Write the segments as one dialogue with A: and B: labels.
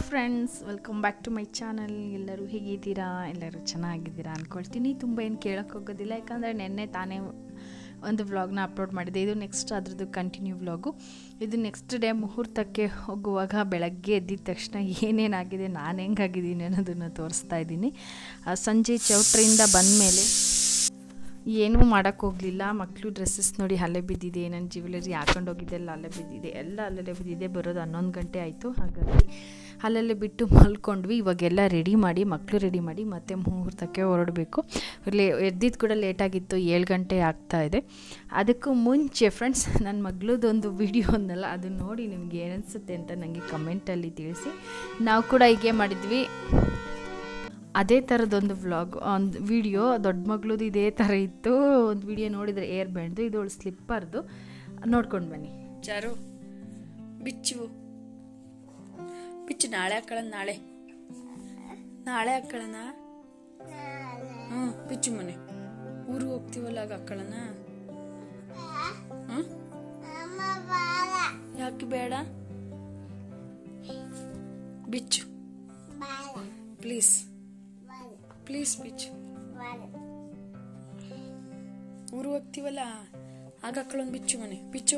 A: friends welcome back to my channel ಎಲ್ಲರೂ ಹೇಗಿದ್ದೀರಾ ಎಲ್ಲರೂ ಚೆನ್ನಾಗಿದ್ದೀರಾ ಅಂದ್ಕೊಳ್ತೀನಿ ತುಂಬ ಏನು ಕೇಳೋಕ್ಕೆ ಹೋಗೋದಿಲ್ಲ ಯಾಕಂದರೆ ನಿನ್ನೆ ತಾನೇ ಒಂದು ವ್ಲಾಗ್ನ ಅಪ್ಲೋಡ್ ಮಾಡಿದೆ ಇದು ನೆಕ್ಸ್ಟ್ ಅದ್ರದ್ದು ಕಂಟಿನ್ಯೂ ವ್ಲಾಗು ಇದು ನೆಕ್ಸ್ಟ್ ಡೇ ಮುಹೂರ್ತಕ್ಕೆ ಹೋಗುವಾಗ ಬೆಳಗ್ಗೆ ಎದ್ದಿದ ತಕ್ಷಣ ಏನೇನಾಗಿದೆ ನಾನು ಹೆಂಗಾಗಿದ್ದೀನಿ ಅನ್ನೋದನ್ನು ತೋರಿಸ್ತಾ ಇದ್ದೀನಿ ಆ, ಸಂಜೆ ಚೌಟ್ರಿಯಿಂದ ಬಂದಮೇಲೆ ಏನೂ ಮಾಡೋಕ್ಕೆ ಹೋಗಲಿಲ್ಲ ಮಕ್ಕಳು ಡ್ರೆಸ್ಸಸ್ ನೋಡಿ ಅಲ್ಲೇ ಬಿದ್ದಿದೆ ನನ್ನ ಜ್ಯುವೆಲರಿ ಹಾಕೊಂಡು ಹೋಗಿದ್ದೆಲ್ಲ ಅಲ್ಲೇ ಬಿದ್ದಿದೆ ಎಲ್ಲ ಅಲ್ಲಲ್ಲೇ ಬಿದ್ದಿದೆ ಬರೋದು ಹನ್ನೊಂದು ಗಂಟೆ ಆಯಿತು ಹಾಗಾಗಿ ಅಲ್ಲಲ್ಲೇ ಬಿಟ್ಟು ಮಲ್ಕೊಂಡ್ವಿ ಇವಾಗೆಲ್ಲ ರೆಡಿ ಮಾಡಿ ಮಕ್ಕಳು ರೆಡಿ ಮಾಡಿ ಮತ್ತೆ ಮುಹೂರ್ತಕ್ಕೆ ಹೊರಡಬೇಕು ಲೇ ಎದ್ದಿದ್ದು ಕೂಡ ಲೇಟಾಗಿತ್ತು ಏಳು ಗಂಟೆ ಆಗ್ತಾ ಇದೆ ಅದಕ್ಕೂ ಮುಂಚೆ ಫ್ರೆಂಡ್ಸ್ ನನ್ನ ಮಗಳದೊಂದು ವಿಡಿಯೋ ಅಂದಲ್ಲ ಅದನ್ನ ನೋಡಿ ನಿಮ್ಗೆ ಏನನ್ಸುತ್ತೆ ಅಂತ ನನಗೆ ಕಮೆಂಟಲ್ಲಿ ತಿಳಿಸಿ ನಾವು ಕೂಡ ಹೀಗೆ ಮಾಡಿದ್ವಿ ಅದೇ ಥರದೊಂದು ವ್ಲಾಗ್ ಒಂದು ವಿಡಿಯೋ ದೊಡ್ಡ ಮಗಳದು ಇದೇ ಥರ ಇತ್ತು ಒಂದು ವಿಡಿಯೋ ನೋಡಿದರೆ ಏರ್ ಬ್ಯಾಂಡ್ದು ಇದು ಅವಳು ಸ್ಲಿಪ್ಪರ್ದು ನೋಡ್ಕೊಂಡು ಬನ್ನಿ
B: ಚಾರು ಬಿಚ್ಚು ಬಿಚ್ಚು ನಾಳೆ ಹಾಕೊಳ್ಳೋಣ ನಾಳೆ ನಾಳೆ ಹಾಕೊಳ್ಳೋಣ ಹ್ಞೂ ಬಿಚ್ಚು ಮನೆ ಊರಿಗೆ ಹೋಗ್ತೀವಲ್ಲ ಆಗ ಹಾಕೊಳ್ಳೋಣ ಹ್ಞೂ ಯಾಕೆ ಬೇಡ ಬಿಚ್ಚು ಪ್ಲೀಸ್ ಪ್ಲೀಸ್ ಬಿಚ್ಚು ಊರಿಗೆ ಹೋಗ್ತೀವಲ್ಲ ಆಗ ಹಾಕೊಳ್ಳೋಣ ಬಿಚ್ಚು ಮನೆ ಬಿಚ್ಚು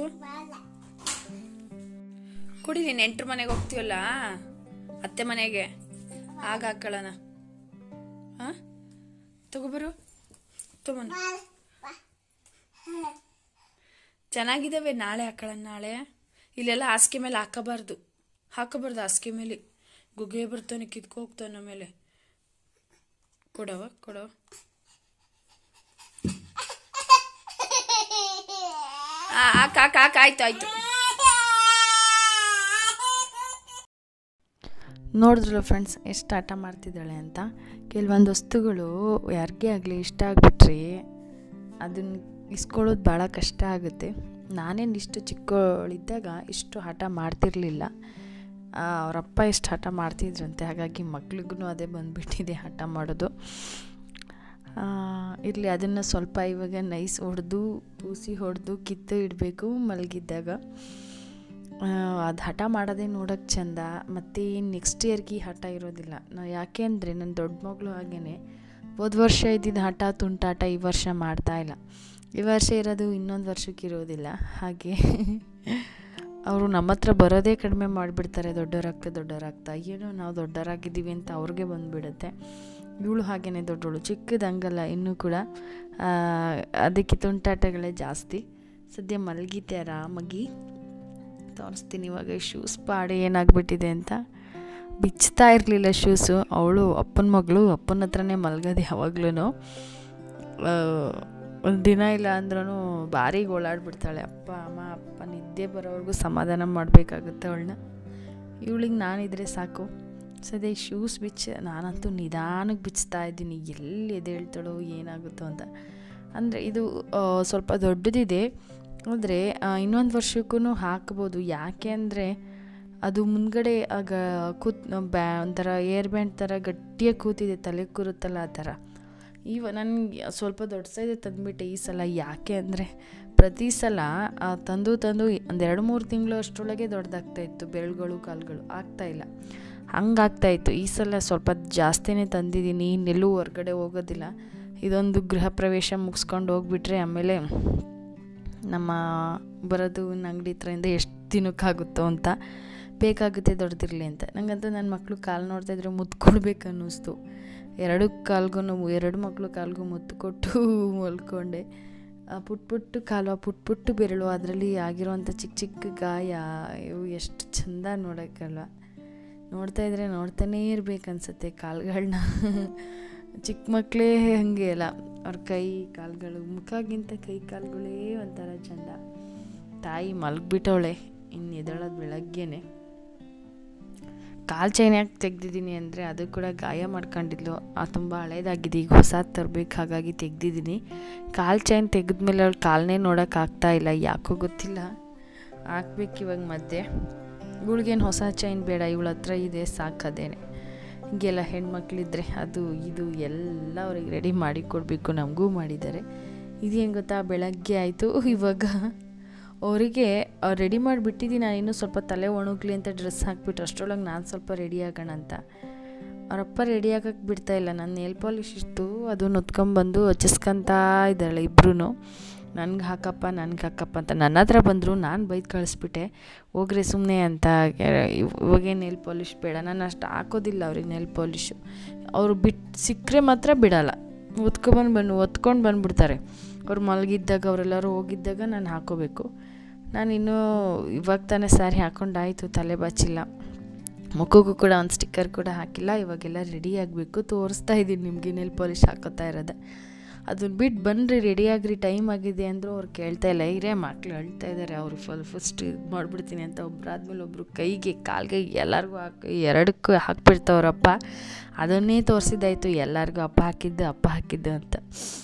B: ಕುಡಿ ನೀನು ನೆಂಟ್ರ ಮನೆಗೆ ಹೋಗ್ತೀವಲ್ಲ ಅತ್ತೆ ಮನೆಗೆ ಆಗ ಹಾಕೊಳ್ಳೋಣ ಹಾ ತಗೋಬರು ತಗೊಂಡು ಚೆನ್ನಾಗಿದ್ದಾವೆ ನಾಳೆ ಹಾಕೊಳ್ಳೋಣ ನಾಳೆ ಇಲ್ಲೆಲ್ಲ ಹಾಸಿಗೆ ಮೇಲೆ ಹಾಕಬಾರ್ದು ಹಾಕಬಾರ್ದು ಹಾಸಿಗೆ ಮೇಲೆ ಗುಗ್ಗೆ ಬರ್ತಾನೆ ಕಿತ್ಕೊ ಹೋಗ್ತಾನೆ ಆಮೇಲೆ ಕೊಡವ ಕೊಡವ ಆ, ಹಾಕ್ ಹಾಕ್ ಹಾಕ್ ಆಯ್ತು ಆಯ್ತು
A: ನೋಡಿದ್ರಲ್ಲ ಫ್ರೆಂಡ್ಸ್ ಎಷ್ಟು ಆಟ ಮಾಡ್ತಿದ್ದಾಳೆ ಅಂತ ಕೆಲವೊಂದು ವಸ್ತುಗಳು ಯಾರಿಗೇ ಆಗಲಿ ಇಷ್ಟ ಆಗಿಬಿಟ್ರೆ ಅದನ್ನು ಇಸ್ಕೊಳ್ಳೋದು ಭಾಳ ಕಷ್ಟ ಆಗುತ್ತೆ ನಾನೇನು ಇಷ್ಟು ಚಿಕ್ಕವಳಿದ್ದಾಗ ಇಷ್ಟು ಆಟ ಮಾಡ್ತಿರಲಿಲ್ಲ ಅವರಪ್ಪ ಎಷ್ಟು ಹಠ ಮಾಡ್ತಿದ್ರಂತೆ ಹಾಗಾಗಿ ಮಕ್ಳಿಗೂ ಅದೇ ಬಂದುಬಿಟ್ಟಿದೆ ಹಠ ಮಾಡೋದು ಇರಲಿ ಅದನ್ನು ಸ್ವಲ್ಪ ಇವಾಗ ನೈಸ್ ಹೊಡೆದು ಪೂಸಿ ಹೊಡೆದು ಕಿತ್ತು ಇಡಬೇಕು ಮಲಗಿದ್ದಾಗ ಅದು ಹಠ ಮಾಡೋದೇ ನೋಡೋಕ್ಕೆ ಚಂದ ಮತ್ತು ನೆಕ್ಸ್ಟ್ ಇಯರ್ಗೆ ಈ ಹಠ ಇರೋದಿಲ್ಲ ನಾ ಯಾಕೆ ಅಂದರೆ ನನ್ನ ದೊಡ್ಡ ಮಗಳು ಹಾಗೇ ಹೋದ ವರ್ಷ ಇದ್ದಿದ್ದ ಹಠ ತುಂಟಾಟ ಈ ವರ್ಷ ಮಾಡ್ತಾ ಇಲ್ಲ ಈ ವರ್ಷ ಇರೋದು ಇನ್ನೊಂದು ವರ್ಷಕ್ಕೆ ಇರೋದಿಲ್ಲ ಹಾಗೆ ಅವರು ನಮ್ಮ ಹತ್ರ ಬರೋದೇ ಕಡಿಮೆ ಮಾಡಿಬಿಡ್ತಾರೆ ದೊಡ್ಡವರಾಗ್ತಾ ದೊಡ್ಡವರಾಗ್ತಾ ಏನೋ ನಾವು ದೊಡ್ಡವರಾಗಿದ್ದೀವಿ ಅಂತ ಅವ್ರಿಗೆ ಬಂದುಬಿಡುತ್ತೆ ಇವಳು ಹಾಗೇ ದೊಡ್ಡವಳು ಚಿಕ್ಕದಂಗಲ್ಲ ಇನ್ನೂ ಕೂಡ ಆ, ಅದಕ್ಕೆ ತುಂಟಾಟಗಳೇ ಜಾಸ್ತಿ ಸದ್ಯ ಮಲಗಿದ್ದೆ ಆರಾಮಾಗಿ ತೋರಿಸ್ತೀನಿ ಇವಾಗ ಶೂಸ್ ಪಾಡೆ ಏನಾಗ್ಬಿಟ್ಟಿದೆ ಅಂತ ಬಿಚ್ತಾ ಇರಲಿಲ್ಲ ಶೂಸು ಅವಳು ಅಪ್ಪನ ಮಗಳು ಅಪ್ಪನ ಹತ್ರನೇ ಮಲಗೋದು ಯಾವಾಗ್ಲೂ ಒಂದು ದಿನ ಇಲ್ಲ ಅಂದ್ರೂ ಭಾರಿ ಓಡಾಡ್ಬಿಡ್ತಾಳೆ ಅಪ್ಪ ಅಮ್ಮ ಅಪ್ಪ ನಿದ್ದೆ ಬರೋವರೆಗೂ ಸಮಾಧಾನ ಮಾಡಬೇಕಾಗುತ್ತೆ ಅವಳನ್ನ ಇವಳಿಗೆ ನಾನಿದ್ರೆ ಸಾಕು ಸದ್ಯ ಈ ಶೂಸ್ ಬಿಚ್ಚ ನಾನಂತೂ ನಿಧಾನಕ್ಕೆ ಬಿಚ್ತಾ ಇದ್ದೀನಿ ಎಲ್ಲಿ ಎದ್ದೇಳ್ತಾಳೋ ಏನಾಗುತ್ತೋ ಅಂತ ಅಂದರೆ ಇದು ಆ, ಸ್ವಲ್ಪ ದೊಡ್ಡದಿದೆ ಆದರೆ ಇನ್ನೊಂದು ವರ್ಷಕ್ಕೂ ಹಾಕ್ಬೋದು ಯಾಕೆ ಅಂದರೆ ಅದು ಮುಂದ್ಗಡೆ ಆಗ ಕೂತ್ ಬ್ಯಾ ಒಂಥರ ಏರ್ ಬ್ಯಾಂಡ್ ಥರ ಗಟ್ಟಿಯಾಗಿ ಕೂತಿದೆ ತಲೆ ಕೂರುತ್ತಲ್ಲ ಆ ಥರ ಇವ ನನಗೆ ಸ್ವಲ್ಪ ದೊಡ್ಡ ಸೈಜ್ ತಂದುಬಿಟ್ಟೆ ಈ ಸಲ ಯಾಕೆ ಅಂದರೆ ಪ್ರತಿ ಸಲ ಆ, ತಂದು ತಂದು ಒಂದು ಎರಡು ಮೂರು ತಿಂಗಳು ಅಷ್ಟರೊಳಗೆ ದೊಡ್ಡದಾಗ್ತಾ ಇತ್ತು ಬೆರಳುಗಳು ಕಾಲುಗಳು ಆಗ್ತಾಯಿಲ್ಲ ಹಂಗಾಗ್ತಾಯಿತ್ತು ಈ ಸಲ ಸ್ವಲ್ಪ ಜಾಸ್ತಿನೇ ತಂದಿದ್ದೀನಿ ಇನ್ನೆಲ್ಲೂ ಹೊರ್ಗಡೆ ಹೋಗೋದಿಲ್ಲ ಇದೊಂದು ಗೃಹ ಪ್ರವೇಶ ಮುಗಿಸ್ಕೊಂಡು ಹೋಗ್ಬಿಟ್ರೆ ಆಮೇಲೆ ನಮ್ಮ ಬರೋದು ಅಂಗಡಿ ಹತ್ರದಿಂದ ಎಷ್ಟು ದಿನಕ್ಕಾಗುತ್ತೋ ಅಂತ ಬೇಕಾಗುತ್ತೆ ದೊಡ್ಡದಿರಲಿ ಅಂತ ನನಗಂತೂ ನನ್ನ ಮಕ್ಕಳು ಕಾಲು ನೋಡ್ತಾ ಇದ್ರೆ ಮುತ್ತು ಕೊಡ್ಬೇಕು ಅನ್ನಿಸ್ತು ಎರಡು ಕಾಲ್ಗೂ ಎರಡು ಮಕ್ಕಳು ಕಾಲ್ಗೂ ಮುತ್ತು ಕೊಟ್ಟು ಮಲ್ಕೊಂಡೆ ಆ ಪುಟ್ ಪುಟ್ಟು ಕಾಲು ಆ ಪುಟ್ ಪುಟ್ಟು ಬೆರಳು ಅದರಲ್ಲಿ ಆಗಿರೋವಂಥ ಚಿಕ್ಕ ಚಿಕ್ಕ ಗಾಯ ಇವು ಎಷ್ಟು ಚೆಂದ ನೋಡೋಕ್ಕಲ್ವ ನೋಡ್ತಾ ಇದ್ರೆ ನೋಡ್ತಾನೇ ಇರ್ಬೇಕು ಅನ್ಸುತ್ತೆ ಕಾಲುಗಳನ್ನ ಚಿಕ್ಕ ಮಕ್ಕಳೇ ಹಾಗೆ ಅಲ್ಲ ಅವ್ರ ಕೈ ಕಾಲುಗಳು ಮುಖಗಿಂತ ಕೈ ಕಾಲುಗಳೇ ಒಂಥರ ಚಂದ ತಾಯಿ ಮಲಗಿಬಿಟ್ಟವಳೆ ಇನ್ನು ಎದ್ದೇಳೋದು ಬೆಳಗ್ಗೆನೆ ಕಾಲು ಚೈನ್ ಯಾಕೆ ತೆಗ್ದಿದ್ದೀನಿ ಅಂದರೆ ಅದು ಕೂಡ ಗಾಯ ಮಾಡ್ಕೊಂಡಿದ್ಲು ಆ ತುಂಬ ಹಳೇದಾಗಿದೆ ಈಗ ಹೊಸದು ತರಬೇಕು ಹಾಗಾಗಿ ತೆಗ್ದಿದ್ದೀನಿ ಕಾಲು ಚೈನ್ ತೆಗೆದ್ಮೇಲೆ ಅವಳು ಕಾಲನ್ನೇ ನೋಡೋಕ್ಕಾಗ್ತಾ ಇಲ್ಲ ಯಾಕೋ ಗೊತ್ತಿಲ್ಲ ಹಾಕ್ಬೇಕು ಇವಾಗ ಮಧ್ಯೆ ಇವಳಿಗೇನು ಹೊಸ ಚೈನ್ ಬೇಡ ಇವಳ ಹತ್ರ ಇದೆ ಸಾಕದೇನೆ ಹಿಂಗೆಲ್ಲ ಹೆಣ್ಮಕ್ಳಿದ್ರೆ ಅದು ಇದು ಎಲ್ಲ ಅವ್ರಿಗೆ ರೆಡಿ ಮಾಡಿ ಕೊಡಬೇಕು ನಮಗೂ ಮಾಡಿದ್ದಾರೆ ಇದೇನು ಗೊತ್ತಾ ಬೆಳಗ್ಗೆ ಆಯಿತು ಇವಾಗ ಅವರಿಗೆ ರೆಡಿ ಮಾಡಿಬಿಟ್ಟಿದ್ದೀನಿ ನಾನು ಇನ್ನೂ ಸ್ವಲ್ಪ ತಲೆ ಒಣಗ್ಲಿ ಅಂತ ಡ್ರೆಸ್ ಹಾಕ್ಬಿಟ್ಟು ಅಷ್ಟರೊಳಗೆ ನಾನು ಸ್ವಲ್ಪ ರೆಡಿ ಆಗೋಣ ಅಂತ ಅವರಪ್ಪ ರೆಡಿ ಆಗಕ್ಕೆ ಬಿಡ್ತಾ ಇಲ್ಲ ನನ್ನ ನೇಲ್ ಪಾಲಿಶ್ ಇತ್ತು ಅದು ನೊತ್ಕೊಂಬಂದು ಹಚ್ಚಿಸ್ಕೊಂತಾ ಇದ್ದಾಳೆ ಇಬ್ಬರೂ ನನಗೆ ಹಾಕಪ್ಪ ನನಗೆ ಹಾಕಪ್ಪ ಅಂತ ನನ್ನ ಹತ್ರ ಬಂದರು ನಾನು ಬೈದು ಕಳಿಸ್ಬಿಟ್ಟೆ ಹೋಗ್ರಿ ಸುಮ್ಮನೆ ಅಂತ ಇವಾಗೇ ನೇಲ್ ಪಾಲಿಶ್ ಬೇಡ ನಾನು ಅಷ್ಟು ಹಾಕೋದಿಲ್ಲ ಅವ್ರಿಗೆ ನೇಲ್ ಪಾಲಿಶು ಅವರು ಬಿಟ್ಟು ಸಿಕ್ಕರೆ ಮಾತ್ರ ಬಿಡಲ್ಲ ಒತ್ಕೊಬಂದು ಬಂದು ಒತ್ಕೊಂಡು ಬಂದುಬಿಡ್ತಾರೆ ಅವ್ರು ಮಲಗಿದ್ದಾಗ ಅವರೆಲ್ಲರೂ ಹೋಗಿದ್ದಾಗ ನಾನು ಹಾಕೋಬೇಕು ನಾನಿನ್ನೂ ಇವಾಗ ತಾನೇ ಸ್ಯಾರಿ ಹಾಕ್ಕೊಂಡಾಯಿತು ತಲೆ ಬಾಚಿಲ್ಲ ಮುಖಕ್ಕೂ ಕೂಡ ಒಂದು ಸ್ಟಿಕ್ಕರ್ ಕೂಡ ಹಾಕಿಲ್ಲ ಇವಾಗೆಲ್ಲ ರೆಡಿ ಆಗಬೇಕು ತೋರಿಸ್ತಾ ಇದ್ದೀನಿ ನಿಮಗೆ ನೆಲ್ ಪಾಲಿಶ್ ಹಾಕೋತಾ ಇರೋದೆ ಅದನ್ನ ಬಿಟ್ಟು ಬನ್ನಿರಿ ರೆಡಿ ಆಗ್ರಿ ಟೈಮ್ ಆಗಿದೆ ಅಂದರು ಅವ್ರು ಕೇಳ್ತಾ ಇಲ್ಲ ಇರೇ ಮಕ್ಳು ಅಳ್ತಾ ಇದ್ದಾರೆ ಅವರು ಫುಲ್ ಫಸ್ಟ್ ಇದು ಮಾಡಿಬಿಡ್ತೀನಿ ಅಂತ ಒಬ್ಬರಾದ್ಮೇಲೆ ಒಬ್ಬರು ಕೈಗೆ ಕಾಲಿಗೆ ಎಲ್ಲರಿಗೂ ಹಾಕಿ ಎರಡಕ್ಕೂ ಹಾಕ್ಬಿಡ್ತವ್ರಪ್ಪ ಅದನ್ನೇ ತೋರಿಸಿದ್ದಾಯ್ತು ಎಲ್ಲರಿಗೂ ಅಪ್ಪ ಹಾಕಿದ್ದು ಅಪ್ಪ ಹಾಕಿದ್ದು ಅಂತ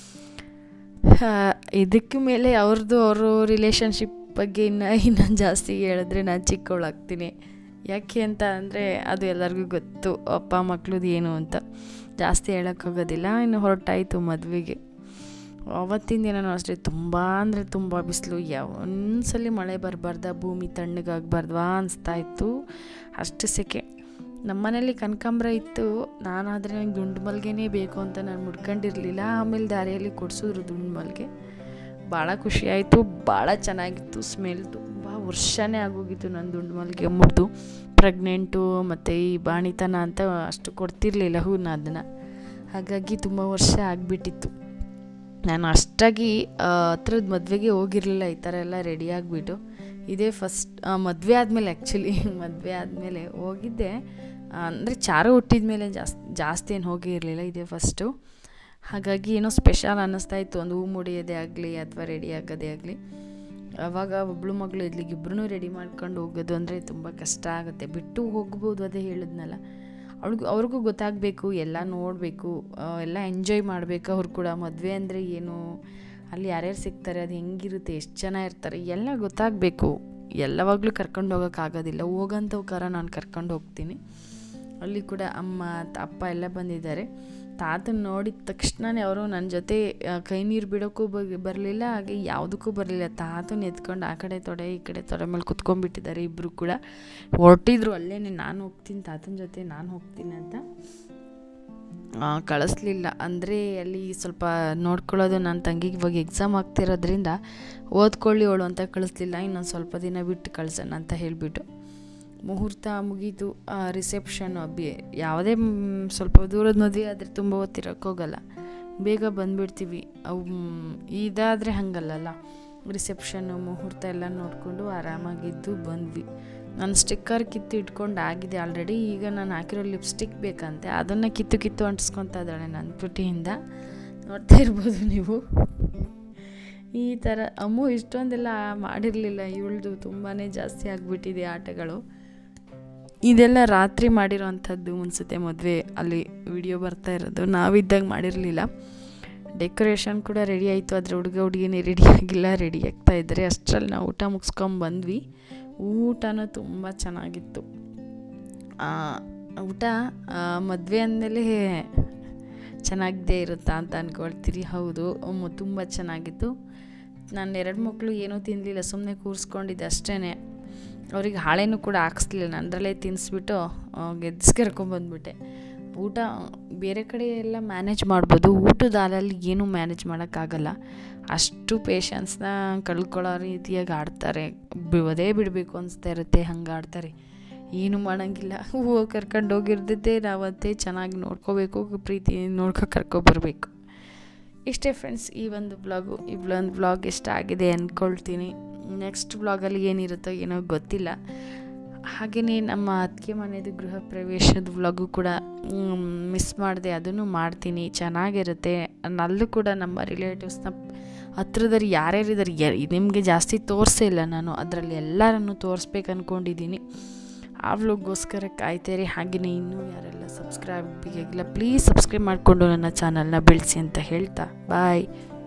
A: ಇದಕ್ಕೆ ಮೇಲೆ ಅವ್ರದ್ದು ಅವರು ರಿಲೇಷನ್ಶಿಪ್ ಬಗ್ಗೆ ಇನ್ನು ಇನ್ನೊಂದು ಜಾಸ್ತಿ ಹೇಳಿದ್ರೆ ನಾನು ಚಿಕ್ಕವಳಾಗ್ತೀನಿ ಯಾಕೆ ಅಂತ ಅಂದರೆ ಅದು ಎಲ್ಲರಿಗೂ ಗೊತ್ತು ಅಪ್ಪ ಮಕ್ಳದ್ದು ಏನು ಅಂತ ಜಾಸ್ತಿ ಹೇಳೋಕ್ಕಾಗೋದಿಲ್ಲ ಇನ್ನು ಹೊರಟಾಯಿತು ಮದುವೆಗೆ ಅವತ್ತಿನ ದಿನನೂ ಅಷ್ಟೇ ತುಂಬ ಅಂದರೆ ತುಂಬ ಬಿಸಿಲು ಯಾವ ಒಂದ್ಸಲಿ ಮಳೆ ಬರಬಾರ್ದ ಭೂಮಿ ತಣ್ಣಗಾಗಬಾರ್ದವಾ ಅನಿಸ್ತಾ ಇತ್ತು ಅಷ್ಟು ಸೆಕೆ ನಮ್ಮನೇಲಿ ಕನಕಾಂಬ್ರ ಇತ್ತು ನಾನಾದರೆ ನನಗೆ ದುಂಡು ಮಲ್ಗೆನೇ ಬೇಕು ಅಂತ ನಾನು ಮುಡ್ಕೊಂಡಿರಲಿಲ್ಲ ಆಮೇಲೆ ದಾರಿಯಲ್ಲಿ ಕೊಡಿಸಿದ್ರು ದುಂಡು ಮಲ್ಗೆ ಭಾಳ ಖುಷಿಯಾಯಿತು ಭಾಳ ಚೆನ್ನಾಗಿತ್ತು ಸ್ಮೆಲ್ ತುಂಬ ವರ್ಷನೇ ಆಗೋಗಿತ್ತು ನನ್ನ ದುಂಡು ಮಲ್ಗೆ ಮುಡ್ದು ಪ್ರೆಗ್ನೆಂಟು ಮತ್ತು ಈ ಬಾಣಿತನ ಅಂತ ಅಷ್ಟು ಕೊಡ್ತಿರ್ಲಿಲ್ಲ ಹೂನ ಅದನ್ನು ಹಾಗಾಗಿ ತುಂಬ ವರ್ಷ ಆಗಿಬಿಟ್ಟಿತ್ತು ನಾನು ಅಷ್ಟಾಗಿ ಹತ್ರದ ಮದುವೆಗೆ ಹೋಗಿರಲಿಲ್ಲ ಈ ಥರ ಎಲ್ಲ ರೆಡಿ ಆಗಿಬಿಟ್ಟು ಇದೇ ಫಸ್ಟ್ ಮದುವೆ ಆದಮೇಲೆ ಆ್ಯಕ್ಚುಲಿ ಮದುವೆ ಆದಮೇಲೆ ಹೋಗಿದ್ದೆ ಅಂದರೆ ಚಾರು ಹುಟ್ಟಿದ ಮೇಲೆ ಜಾಸ್ತಿ ಜಾಸ್ತಿ ಏನು ಹೋಗೇ ಇರಲಿಲ್ಲ ಇದೇ ಫಸ್ಟು ಹಾಗಾಗಿ ಏನೋ ಸ್ಪೆಷಲ್ ಅನ್ನಿಸ್ತಾ ಇತ್ತು ಒಂದು ಹೂ ಮುಡಿಯೋದೇ ಆಗಲಿ ಅಥವಾ ರೆಡಿ ಆಗೋದೇ ಆಗಲಿ ಅವಾಗ ಒಬ್ಳು ಮಗಳು ಇದ್ಲಿಗೆ ಇಬ್ಬರೂ ರೆಡಿ ಮಾಡ್ಕೊಂಡು ಹೋಗೋದು ಅಂದರೆ ತುಂಬ ಕಷ್ಟ ಆಗುತ್ತೆ ಬಿಟ್ಟು ಹೋಗ್ಬೋದು ಅದೇ ಹೇಳಿದ್ನಲ್ಲ ಅವ್ಳಿಗೂ ಅವ್ರಿಗೂ ಗೊತ್ತಾಗಬೇಕು ಎಲ್ಲ ನೋಡಬೇಕು ಎಲ್ಲ ಎಂಜಾಯ್ ಮಾಡಬೇಕು ಅವ್ರು ಕೂಡ ಮದುವೆ ಅಂದರೆ ಏನು ಅಲ್ಲಿ ಯಾರ್ಯಾರು ಸಿಗ್ತಾರೆ ಅದು ಹೆಂಗಿರುತ್ತೆ ಎಷ್ಟು ಜನ ಇರ್ತಾರೆ ಎಲ್ಲ ಗೊತ್ತಾಗಬೇಕು ಎಲ್ಲವಾಗಲೂ ಕರ್ಕೊಂಡು ಹೋಗೋಕ್ಕಾಗೋದಿಲ್ಲ ಹೋಗಂಥವ್ಕಾರ ನಾನು ಕರ್ಕೊಂಡು ಹೋಗ್ತೀನಿ ಅಲ್ಲಿ ಕೂಡ ಅಮ್ಮ ಅಪ್ಪ ಎಲ್ಲ ಬಂದಿದ್ದಾರೆ ತಾತನ ನೋಡಿದ ತಕ್ಷಣವೇ ಅವರು ನನ್ನ ಜೊತೆ ಕೈ ನೀರು ಬಿಡೋಕ್ಕೂ ಬರಲಿಲ್ಲ ಹಾಗೆ ಯಾವುದಕ್ಕೂ ಬರಲಿಲ್ಲ ತಾತನ ಎತ್ಕೊಂಡು ಆ ಕಡೆ ತೊಡೆ ಈ ಕಡೆ ತೊಡೆ ಮೇಲೆ ಕುತ್ಕೊಂಡ್ಬಿಟ್ಟಿದ್ದಾರೆ ಇಬ್ಬರು ಕೂಡ ಹೊರಟಿದ್ರು ಅಲ್ಲೇ ನಾನು ಹೋಗ್ತೀನಿ ತಾತನ ಜೊತೆ ನಾನು ಹೋಗ್ತೀನಿ ಅಂತ ಕಳಿಸ್ಲಿಲ್ಲ ಅಂದರೆ ಅಲ್ಲಿ ಸ್ವಲ್ಪ ನೋಡ್ಕೊಳ್ಳೋದು ನನ್ನ ತಂಗಿಗೆ ಇವಾಗ ಎಕ್ಸಾಮ್ ಆಗ್ತಿರೋದ್ರಿಂದ ಓದ್ಕೊಳ್ಳಿ ಅವಳು ಅಂತ ಕಳಿಸ್ಲಿಲ್ಲ ಇನ್ನೊಂದು ಸ್ವಲ್ಪ ದಿನ ಬಿಟ್ಟು ಕಳ್ಸೋಣ ಅಂತ ಹೇಳಿಬಿಟ್ಟು ಮುಹೂರ್ತ ಮುಗೀತು ರಿಸೆಪ್ಷನ್ ಬಿ ಯಾವುದೇ ಸ್ವಲ್ಪ ದೂರದ ಮದುವೆ ಆದರೆ ತುಂಬ ಹೊತ್ತಿರೋಕ್ಕೋಗಲ್ಲ ಬೇಗ ಬಂದುಬಿಡ್ತೀವಿ ಅವು ಇದಾದರೆ ಹಾಗಲ್ಲಲ್ಲ ರಿಸೆಪ್ಷನ್ನು ಮುಹೂರ್ತ ಎಲ್ಲ ನೋಡಿಕೊಂಡು ಆರಾಮಾಗಿದ್ದು ಬಂದ್ವಿ ನಾನು ಸ್ಟಿಕ್ಕರ್ ಕಿತ್ತು ಇಟ್ಕೊಂಡು ಆಗಿದೆ ಆಲ್ರೆಡಿ ಈಗ ನಾನು ಹಾಕಿರೋ ಲಿಪ್ಸ್ಟಿಕ್ ಬೇಕಂತೆ ಅದನ್ನು ಕಿತ್ತು ಕಿತ್ತು ಅಂಟಿಸ್ಕೊತಾ ಇದ್ದಾಳೆ ನನ್ನ ಪುಟಿಯಿಂದ ನೋಡ್ತಾ ಇರ್ಬೋದು ನೀವು ಈ ಥರ ಅಮ್ಮು ಇಷ್ಟೊಂದೆಲ್ಲ ಮಾಡಿರಲಿಲ್ಲ ಇವಳ್ದು ತುಂಬಾ ಜಾಸ್ತಿ ಆಗಿಬಿಟ್ಟಿದೆ ಆಟಗಳು ಇದೆಲ್ಲ ರಾತ್ರಿ ಮಾಡಿರೋವಂಥದ್ದು ಅನಿಸುತ್ತೆ ಮದುವೆ ಅಲ್ಲಿ ವಿಡಿಯೋ ಬರ್ತಾ ಇರೋದು ನಾವಿದ್ದಾಗ ಮಾಡಿರಲಿಲ್ಲ ಡೆಕೋರೇಷನ್ ಕೂಡ ರೆಡಿ ಆಯಿತು ಆದರೆ ಹುಡುಗ ಹುಡುಗಿನೇ ರೆಡಿ ಆಗಿಲ್ಲ ರೆಡಿ ಆಗ್ತಾ ಇದ್ದಾರೆ ಅಷ್ಟರಲ್ಲಿ ನಾವು ಊಟ ಮುಗಿಸ್ಕೊಂಡು ಬಂದ್ವಿ ಊಟನೂ ತುಂಬ ಚೆನ್ನಾಗಿತ್ತು ಊಟ ಮದುವೆ ಅಂದಮೇಲೆ ಚೆನ್ನಾಗದೇ ಇರುತ್ತಾ ಅಂತ ಅಂದ್ಕೊಳ್ತೀರಿ ಹೌದು ತುಂಬ ಚೆನ್ನಾಗಿತ್ತು ನಾನು ಎರಡು ಮಕ್ಕಳು ಏನೂ ತಿನ್ನಲಿಲ್ಲ ಸುಮ್ಮನೆ ಕೂರಿಸ್ಕೊಂಡಿದ್ದೆ ಅಷ್ಟೇ ಅವ್ರಿಗೆ ಹಾಳೆನೂ ಕೂಡ ಹಾಕ್ಸ್ಲಿಲ್ಲ ನನ್ನದ್ರಲ್ಲೇ ತಿನ್ನಿಸ್ಬಿಟ್ಟು ಗೆದ್ಸ್ಕರ್ಕೊಂಬಂದ್ಬಿಟ್ಟೆ ಊಟ ಬೇರೆ ಕಡೆ ಎಲ್ಲ ಮ್ಯಾನೇಜ್ ಮಾಡ್ಬೋದು ಊಟದ ಹಾಲಲ್ಲಿ ಏನೂ ಮ್ಯಾನೇಜ್ ಮಾಡೋಕ್ಕಾಗಲ್ಲ ಅಷ್ಟು ಪೇಷನ್ಸ್ನ ಕಳ್ಕೊಳ್ಳೋ ರೀತಿಯಾಗಿ ಆಡ್ತಾರೆ ಬಿಡೋದೇ ಬಿಡಬೇಕು ಅನಿಸ್ತಾ ಇರುತ್ತೆ ಹಂಗೆ ಆಡ್ತಾರೆ ಏನು ಮಾಡೋಂಗಿಲ್ಲ ಹೂವು ಕರ್ಕೊಂಡು ಹೋಗಿರ್ದಿದ್ದೆ ನಾವತ್ತೇ ಚೆನ್ನಾಗಿ ನೋಡ್ಕೋಬೇಕು ಪ್ರೀತಿ ನೋಡ್ಕೊ ಕರ್ಕೊಬರ್ಬೇಕು ಇಷ್ಟೇ ಫ್ರೆಂಡ್ಸ್ ಈ ಒಂದು ಬ್ಲಾಗು ಈ ಒಂದು ಬ್ಲಾಗ್ ಇಷ್ಟ ಆಗಿದೆ ಅಂದ್ಕೊಳ್ತೀನಿ ನೆಕ್ಸ್ಟ್ ಬ್ಲಾಗಲ್ಲಿ ಏನಿರುತ್ತೋ ಏನೋ ಗೊತ್ತಿಲ್ಲ ಹಾಗೆಯೇ ನಮ್ಮ ಅತ್ತಿಗೆ ಮನೆಯದು ಗೃಹ ಪ್ರವೇಶದ ವ್ಲಾಗು ಕೂಡ ಮಿಸ್ ಮಾಡಿದೆ ಅದನ್ನು ಮಾಡ್ತೀನಿ ಚೆನ್ನಾಗಿರುತ್ತೆ ನಲ್ಲೂ ಕೂಡ ನಮ್ಮ ರಿಲೇಟಿವ್ಸ್ನ ಹತ್ರದಲ್ಲಿ ಯಾರ್ಯಾರಿದ್ದಾರೆ ನಿಮಗೆ ಜಾಸ್ತಿ ತೋರಿಸೇ ಇಲ್ಲ ನಾನು ಅದರಲ್ಲಿ ಎಲ್ಲರನ್ನು ತೋರಿಸ್ಬೇಕು ಅಂದ್ಕೊಂಡಿದ್ದೀನಿ ಆ ವ್ಲಾಗೋಸ್ಕರ ಕಾಯ್ತೇರಿ ಹಾಗೆಯೇ ಇನ್ನೂ ಯಾರೆಲ್ಲ ಸಬ್ಸ್ಕ್ರೈಬ್ ಬೇಕಾಗಿಲ್ಲ ಪ್ಲೀಸ್ ಸಬ್ಸ್ಕ್ರೈಬ್ ಮಾಡಿಕೊಂಡು ನನ್ನ ಚಾನಲ್ನ ಬೆಳೆಸಿ ಅಂತ ಹೇಳ್ತಾ ಬಾಯ್